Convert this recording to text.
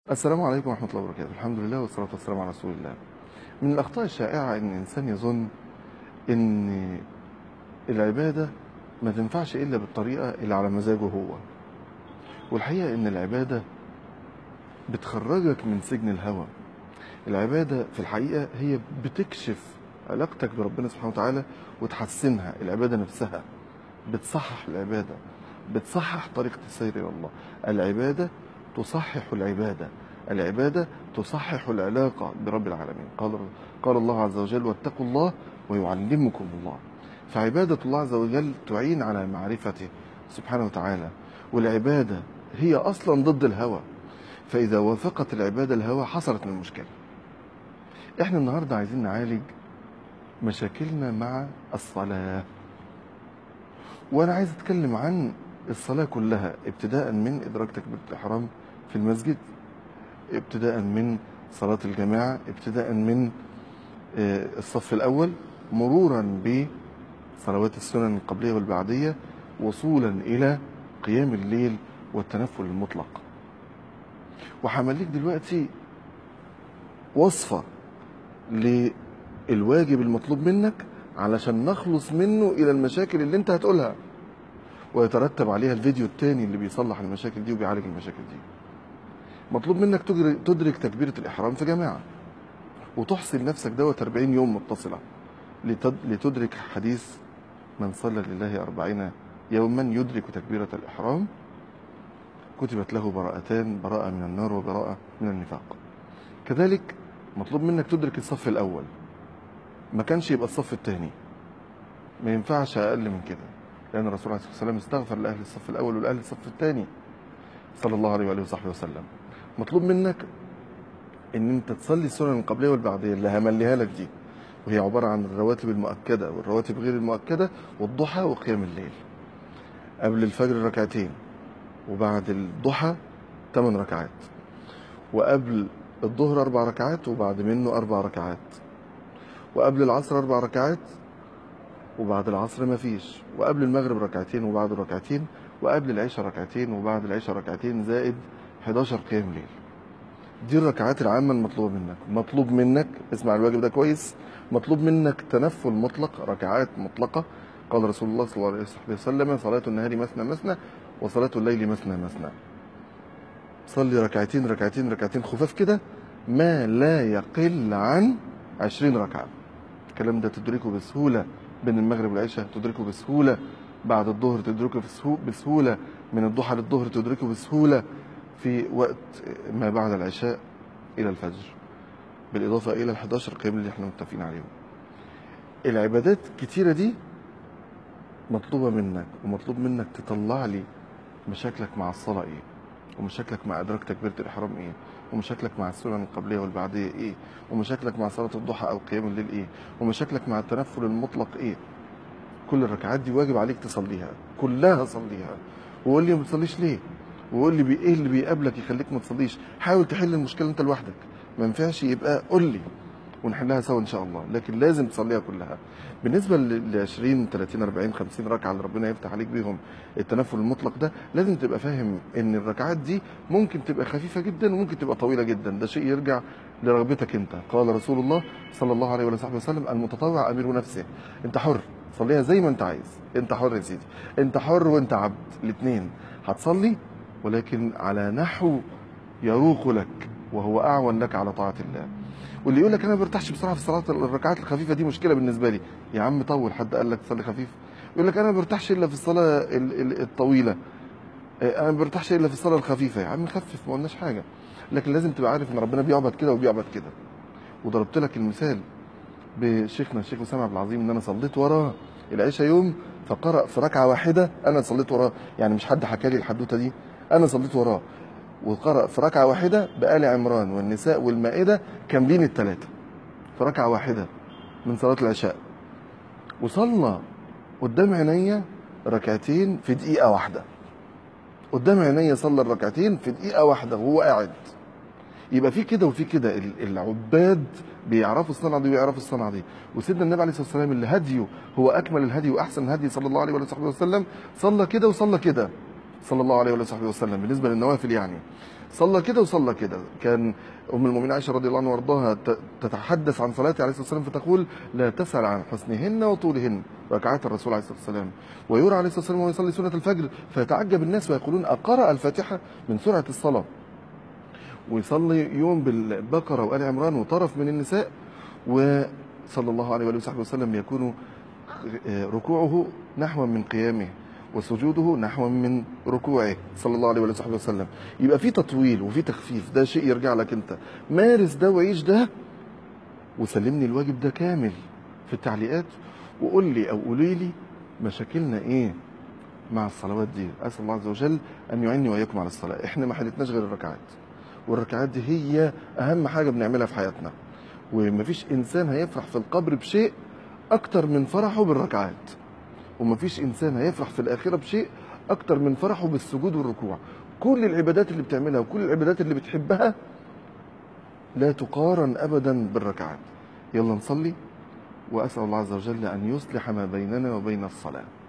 السلام عليكم ورحمة الله وبركاته الحمد لله والصلاة والسلام على رسول الله من الأخطاء الشائعة أن الإنسان يظن أن العبادة ما تنفعش إلا بالطريقة اللي على مزاجه هو والحقيقة أن العبادة بتخرجك من سجن الهوى العبادة في الحقيقة هي بتكشف علاقتك بربنا سبحانه وتعالى وتحسنها العبادة نفسها بتصحح العبادة بتصحح طريقة السير إلى الله العبادة تصحح العبادة العبادة تصحح العلاقة برب العالمين قال قال الله عز وجل واتقوا الله ويعلمكم الله فعبادة الله عز وجل تعين على معرفته سبحانه وتعالى والعبادة هي أصلا ضد الهوى فإذا وافقت العبادة الهوى حصلت المشكلة احنا النهاردة عايزين نعالج مشاكلنا مع الصلاة وانا عايز اتكلم عن الصلاة كلها ابتداء من ادراك تكبيرة الاحرام في المسجد ابتداء من صلاة الجماعة ابتداء من آه، الصف الاول مرورا بصلوات السنن القبلية والبعدية وصولا الى قيام الليل والتنفل المطلق وهعمل دلوقتي وصفة للواجب المطلوب منك علشان نخلص منه الى المشاكل اللي انت هتقولها ويترتب عليها الفيديو التاني اللي بيصلح المشاكل دي وبيعالج المشاكل دي مطلوب منك تجر- تدرك تكبيرة الإحرام في جماعة وتحصي لنفسك دوت 40 يوم متصلة لتد- لتدرك حديث من صلى لله أربعين يوما يدرك تكبيرة الإحرام كتبت له براءتان براءة من النار وبراءة من النفاق كذلك مطلوب منك تدرك الصف الأول ما كانش يبقى الصف الثاني ما ينفعش أقل من كده لأن الرسول عليه الصلاة والسلام استغفر لأهل الصف الأول ولأهل الصف الثاني صلى الله عليه وآله وصحبه وسلم مطلوب منك ان انت تصلي السنن القبليه والبعديه اللي همليها لك دي وهي عباره عن الرواتب المؤكده والرواتب غير المؤكده والضحى وقيام الليل قبل الفجر ركعتين وبعد الضحى ثمان ركعات وقبل الظهر اربع ركعات وبعد منه اربع ركعات وقبل العصر اربع ركعات وبعد العصر ما فيش وقبل المغرب ركعتين وبعد ركعتين وقبل العشاء ركعتين وبعد العشاء ركعتين زائد 11 قيام ليل دي الركعات العامة المطلوبة منك مطلوب منك اسمع الواجب ده كويس مطلوب منك تنفل مطلق ركعات مطلقة قال رسول الله صلى الله عليه وسلم صلاة النهار مثنى مثنى وصلاة الليل مثنى مثنى صلي ركعتين ركعتين ركعتين خفاف كده ما لا يقل عن عشرين ركعة الكلام ده تدركه بسهولة بين المغرب والعشاء تدركه بسهولة بعد الظهر تدركه بسهو- بسهولة من الضحى للظهر تدركه بسهولة في وقت ما بعد العشاء إلى الفجر بالإضافة إلى ال 11 قيام اللي احنا متفقين عليهم العبادات كتيرة دي مطلوبة منك ومطلوب منك تطلع لي مشاكلك مع الصلاة إيه ومشاكلك مع إدراك تكبيرة الإحرام إيه ومشاكلك مع السنن القبلية والبعدية إيه ومشاكلك مع صلاة الضحى أو قيام الليل إيه ومشاكلك مع التنفل المطلق إيه كل الركعات دي واجب عليك تصليها كلها صليها وقول لي ما بتصليش ليه وقول لي بي ايه اللي بيقابلك يخليك ما تصليش حاول تحل المشكله انت لوحدك ما ينفعش يبقى قول لي ونحلها سوا ان شاء الله لكن لازم تصليها كلها بالنسبه ل 20 30 40 50 ركعه اللي ربنا يفتح عليك بيهم التنفل المطلق ده لازم تبقى فاهم ان الركعات دي ممكن تبقى خفيفه جدا وممكن تبقى طويله جدا ده شيء يرجع لرغبتك انت قال رسول الله صلى الله عليه وآله وسلم المتطوع امير نفسه انت حر صليها زي ما انت عايز انت حر يا سيدي انت حر وانت عبد الاثنين هتصلي ولكن على نحو يروق لك وهو اعون لك على طاعه الله واللي يقول لك انا ما برتاحش بصراحه في الصلاه الركعات الخفيفه دي مشكله بالنسبه لي يا عم طول حد قال لك تصلي خفيف يقول لك انا ما برتاحش الا في الصلاه ال- ال- الطويله آه، انا ما برتاحش الا في الصلاه الخفيفه يا عم خفف ما قلناش حاجه لكن لازم تبقى عارف ان ربنا بيعبد كده وبيعبد كده وضربت لك المثال بشيخنا الشيخ اسامه عبد العظيم ان انا صليت وراه العشاء يوم فقرأ في ركعه واحده انا صليت وراه يعني مش حد حكى لي الحدوته دي انا صليت وراه وقرأ في ركعه واحده بآل عمران والنساء والمائده كاملين الثلاثه في ركعه واحده من صلاه العشاء وصلنا قدام عينيا ركعتين في دقيقه واحده قدام عينيا صلى الركعتين في دقيقه واحده وهو قاعد يبقى في كده وفي كده ال- العباد بيعرفوا الصنعه دي ويعرفوا الصنعه دي وسيدنا النبي عليه الصلاه والسلام اللي هديه هو اكمل الهدي واحسن الهدي صلى الله عليه وآله وصحبه وسلم صلى كده وصلى كده صلى الله عليه وصحبه وسلم بالنسبه للنوافل يعني صلى كده وصلى كده كان ام المؤمنين عائشه رضي الله عنها وارضاها ت- تتحدث عن صلاته عليه الصلاه والسلام فتقول لا تسال عن حسنهن وطولهن ركعات الرسول عليه الصلاه والسلام ويرى عليه الصلاه والسلام وهو يصلي سنه الفجر فيتعجب الناس ويقولون اقرا الفاتحه من سرعه الصلاه ويصلي يوم بالبقره وال عمران وطرف من النساء وصلى الله عليه وآله وصحبه وسلم يكون ركوعه نحو من قيامه وسجوده نحو من ركوعه صلى الله عليه وآله وصحبه وسلم يبقى في تطويل وفي تخفيف ده شيء يرجع لك انت مارس ده وعيش ده وسلمني الواجب ده كامل في التعليقات وقول لي او قولي لي مشاكلنا ايه مع الصلوات دي اسال الله عز وجل ان يعيني واياكم على الصلاه احنا ما حلتناش غير الركعات والركعات دي هي اهم حاجه بنعملها في حياتنا ومفيش انسان هيفرح في القبر بشيء اكتر من فرحه بالركعات ومفيش انسان هيفرح في الاخره بشيء اكتر من فرحه بالسجود والركوع كل العبادات اللي بتعملها وكل العبادات اللي بتحبها لا تقارن ابدا بالركعات يلا نصلي واسال الله عز وجل ان يصلح ما بيننا وبين الصلاه